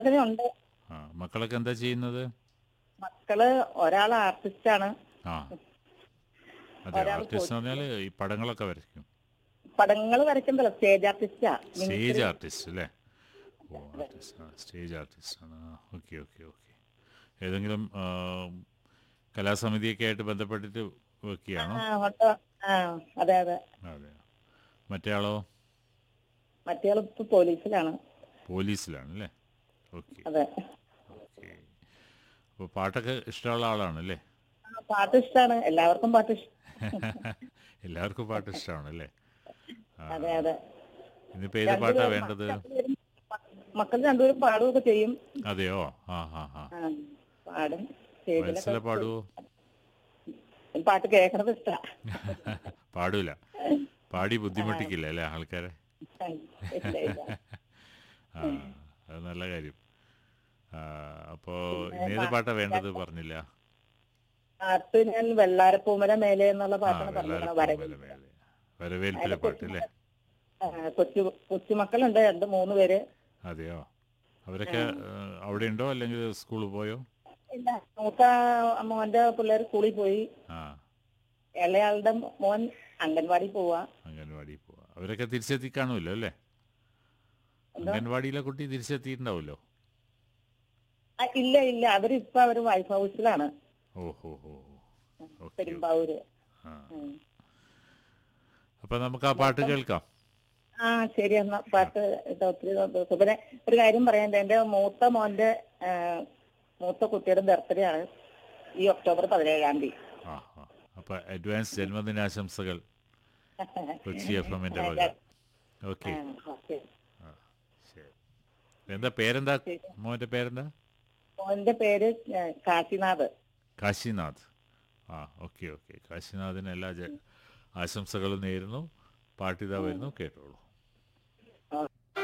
അതിനുണ്ട് ആ മക്കളൊക്കെ എന്താ ചെയ്യുന്നത് മക്കള് ഒരാൾ ആർട്ടിസ്റ്റാണ് ആ അതെ ഒരാൾ ആർട്ടിസ്റ്റ് എന്ന് പറഞ്ഞാൽ ഈ പടങ്ങളൊക്കെ വരയ്ക്കും പടങ്ങൾ വരയ്ക്കുന്നതല്ല സ്റ്റേജ് ആർട്ടിസ്റ്റാ സ്റ്റേജ് ആർട്ടിസ്റ്റ് അല്ലേ ഓ ആർട്ടിസ്റ്റ് ആ സ്റ്റേജ് ആർട്ടിസ്റ്റ് ആണ് ഓക്കെ ഓക്കെ ഓക്കെ ഏതെങ്കിലും ആ, കലാസമിതിയൊക്കെ ആയിട്ട് ബന്ധപ്പെട്ടിട്ട് വെക്കുകയാണോ ആ ഉണ്ട്. ആ അതെ അതെ അതെ മറ്റേ ആളോ മറ്റേ ഇപ്പൊ പോലീസിലാണ് പോലീസിലാണ് അല്ലേ ഓക്കെ അതെ ഓക്കെ അപ്പോൾ പാട്ടൊക്കെ ഇഷ്ടമുള്ള ആളാണല്ലേ ആ, പാട്ട് ഇഷ്ടാണ് എല്ലാവർക്കും പാട്ട് ഇഷ്ടം എല്ലാവർക്കും പാട്ട് ഇഷ്ടമാണ് അല്ലേ ആ, അതെ അതെ ഇന്നിപ്പോൾ ഏത് പാട്ടാ വേണ്ടത് മക്കൾ രണ്ടുപേരും പാടുകയൊക്കെ ചെയ്യും അതെയോ ആ ആ ആ ആ, പാടും വത്സല സ്റ്റേജിലൊക്കെ പാടുവോ പാട്ട് കേൾക്കണത് ഇഷ്ടാ പാടൂല പാടി ബുദ്ധിമുട്ടിക്കില്ല അല്ലേ ആൾക്കാരെ ഇല്ല, ഇല്ല. ആ അത് നല്ല കാര്യം ആ, അപ്പോ ഇന്നേത് പാട്ടാ വേണ്ടത് പറഞ്ഞില്ല പാട്ട് ഞാൻ വെള്ളാരപ്പൂമല മേലെ എന്നുള്ള ആ പാട്ടാണ് പറഞ്ഞത് വെള്ളാരപ്പൂമല മേലെ വരവേൽപ്പിലെ പാട്ട് അല്ലേ കൊച്ചു കൊച്ചുമക്കളുണ്ട് രണ്ട് മൂന്ന് പേര് അതെയോ അവരൊക്കെ ആ, അവിടെ ഉണ്ടോ അല്ലെങ്കിൽ സ്കൂളിൽ പോയോ ഇല്ല മൂത്ത മോന്റെ പിള്ളേർ സ്കൂളിൽ പോയി ആ ഇളയാളുടെ മോൻ അംഗൻവാടി പോവാ അംഗൻവാടി പോവാ അവരൊക്കെ തിരിച്ചെത്തി കാണുമല്ലോ അല്ലേ അംഗൻവാടിയിലെ കുട്ടി തിരിച്ചെത്തിയിട്ടുണ്ടാവുമല്ലോ ആ, ഇല്ല ഇല്ല അവരിപ്പൊ അവര് വൈഫ് ഹൗസിലാണ് ഓ ഹോ ഹോ ഓക്കെ പെരുമ്പാവൂര് ആ ഉം. അപ്പൊ നമുക്ക് ആ പാട്ട് കേൾക്കാം ആ ശരി എന്നാ പാട്ട് ഇത് ഒത്തിരി സന്തോഷം. പിന്നെ ഒരു കാര്യം പറയാൻ എന്റെ മൂത്ത മോന്റെ ആ, മൂത്ത കുട്ടിയുടെ ബർത്ത്ഡേ ആണ് ഈ ഒക്ടോബർ പതിനേഴാം തീയതി ആ ആ അപ്പൊ അഡ്വാൻസ് ജന്മദിനാശംസകൾ കൊച്ചി എഫ് എമ്മിന്റെ വക ഓക്കെ ആ, ഓക്കേ. ശരി എന്താ പേരെന്താ മോന്റെ പേരെന്താ മോന്റെ പേര് ആ, കാശിനാഥ് കാശിനാഥ് ആ ഓക്കെ ഓക്കെ കാശിനാഥിന് എല്ലാ ജ- ആശംസകളും നേരുന്നു പാട്ടിതാ വരുന്നു കേട്ടോളൂ